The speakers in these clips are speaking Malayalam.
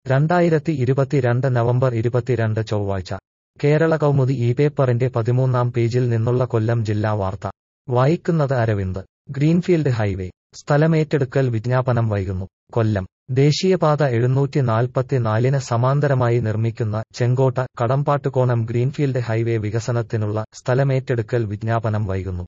രണ്ടായിരത്തി ഇരുപത്തിരണ്ട് നവംബർ ഇരുപത്തിരണ്ട് ചൊവ്വാഴ്ച കേരള കൗമുദി ഈ പേപ്പറിന്റെ പതിമൂന്നാം പേജിൽ നിന്നുള്ള കൊല്ലം ജില്ലാ വാർത്ത വായിക്കുന്നത് അരവിന്ദ് ഗ്രീൻഫീൽഡ് ഹൈവേ സ്ഥലമേറ്റെടുക്കൽ വിജ്ഞാപനം വൈകുന്നു കൊല്ലം ദേശീയപാത എഴുന്നൂറ്റി നാൽപ്പത്തിനാലിന് സമാന്തരമായി നിർമ്മിക്കുന്ന ചെങ്കോട്ട കടമ്പാട്ടുകോണം ഗ്രീൻഫീൽഡ് ഹൈവേ വികസനത്തിനുള്ള സ്ഥലമേറ്റെടുക്കൽ വിജ്ഞാപനം വൈകുന്നു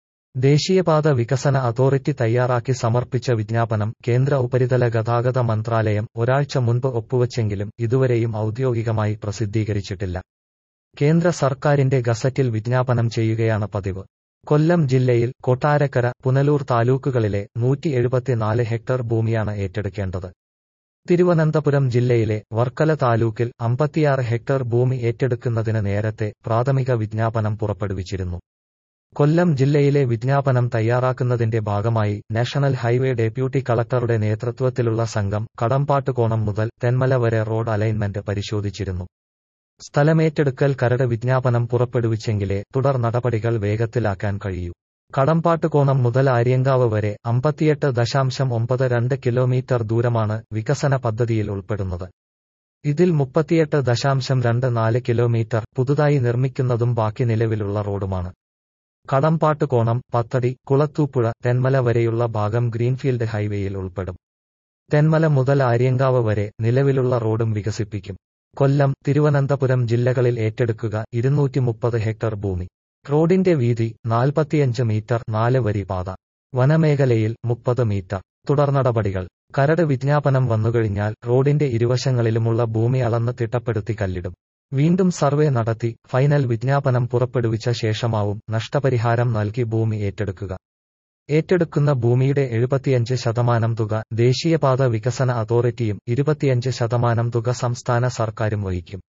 ദേശീയപാത വികസന അതോറിറ്റി തയ്യാറാക്കി സമർപ്പിച്ച വിജ്ഞാപനം കേന്ദ്ര ഉപരിതല ഗതാഗത മന്ത്രാലയം ഒരാഴ്ച മുൻപ് ഒപ്പുവച്ചെങ്കിലും ഇതുവരെയും ഔദ്യോഗികമായി പ്രസിദ്ധീകരിച്ചിട്ടില്ല കേന്ദ്ര സർക്കാരിന്റെ ഗസറ്റിൽ വിജ്ഞാപനം ചെയ്യുകയാണ് പതിവ് കൊല്ലം ജില്ലയിൽ കൊട്ടാരക്കര പുനലൂർ താലൂക്കുകളിലെ നൂറ്റി എഴുപത്തിനാല് ഹെക്ടർ ഭൂമിയാണ് ഏറ്റെടുക്കേണ്ടത് തിരുവനന്തപുരം ജില്ലയിലെ വർക്കല താലൂക്കിൽ അമ്പത്തിയാറ് ഹെക്ടർ ഭൂമി ഏറ്റെടുക്കുന്നതിന് നേരത്തെ പ്രാഥമിക വിജ്ഞാപനം പുറപ്പെടുവിച്ചിരുന്നു കൊല്ലം ജില്ലയിലെ വിജ്ഞാപനം തയ്യാറാക്കുന്നതിന്റെ ഭാഗമായി നാഷണൽ ഹൈവേ ഡെപ്യൂട്ടി കളക്ടറുടെ നേതൃത്വത്തിലുള്ള സംഘം കടമ്പാട്ടുകോണം മുതൽ തെന്മല വരെ റോഡ് അലൈൻമെന്റ് പരിശോധിച്ചിരുന്നു സ്ഥലമേറ്റെടുക്കൽ കരട് വിജ്ഞാപനം പുറപ്പെടുവിച്ചെങ്കിലേ തുടർ നടപടികൾ വേഗത്തിലാക്കാൻ കഴിയൂ കടമ്പാട്ടുകോണം മുതൽ ആര്യങ്കാവ് വരെ അമ്പത്തിയെട്ട് ദശാംശം ഒമ്പത് രണ്ട് കിലോമീറ്റർ ദൂരമാണ് വികസന പദ്ധതിയിൽ ഉൾപ്പെടുന്നത് ഇതിൽ മുപ്പത്തിയെട്ട് ദശാംശം രണ്ട് നാല് കിലോമീറ്റർ പുതുതായി നിർമ്മിക്കുന്നതും ബാക്കി നിലവിലുള്ള റോഡുമാണ് കടമ്പാട്ടുകോണം പത്തടി കുളത്തൂപ്പുഴ തെന്മല വരെയുള്ള ഭാഗം ഗ്രീൻഫീൽഡ് ഹൈവേയിൽ ഉൾപ്പെടും തെന്മല മുതൽ ആര്യങ്കാവ് വരെ നിലവിലുള്ള റോഡും വികസിപ്പിക്കും കൊല്ലം തിരുവനന്തപുരം ജില്ലകളിൽ ഏറ്റെടുക്കുക ഇരുന്നൂറ്റി മുപ്പത് ഹെക്ടർ ഭൂമി റോഡിന്റെ വീതി നാൽപ്പത്തിയഞ്ച് മീറ്റർ നാല് വരി പാത വനമേഖലയിൽ മുപ്പത് മീറ്റർ തുടർ നടപടികൾ കരട് വിജ്ഞാപനം വന്നുകഴിഞ്ഞാൽ റോഡിന്റെ ഇരുവശങ്ങളിലുമുള്ള ഭൂമി അളന്ന് തിട്ടപ്പെടുത്തി കല്ലിടും വീണ്ടും സർവേ നടത്തി ഫൈനൽ വിജ്ഞാപനം പുറപ്പെടുവിച്ച ശേഷമാവും നഷ്ടപരിഹാരം നൽകി ഭൂമി ഏറ്റെടുക്കുക ഏറ്റെടുക്കുന്ന ഭൂമിയുടെ എഴുപത്തിയഞ്ച് ശതമാനം തുക ദേശീയപാത വികസന അതോറിറ്റിയും ഇരുപത്തിയഞ്ച് ശതമാനം തുക സംസ്ഥാന സർക്കാരും വഹിക്കും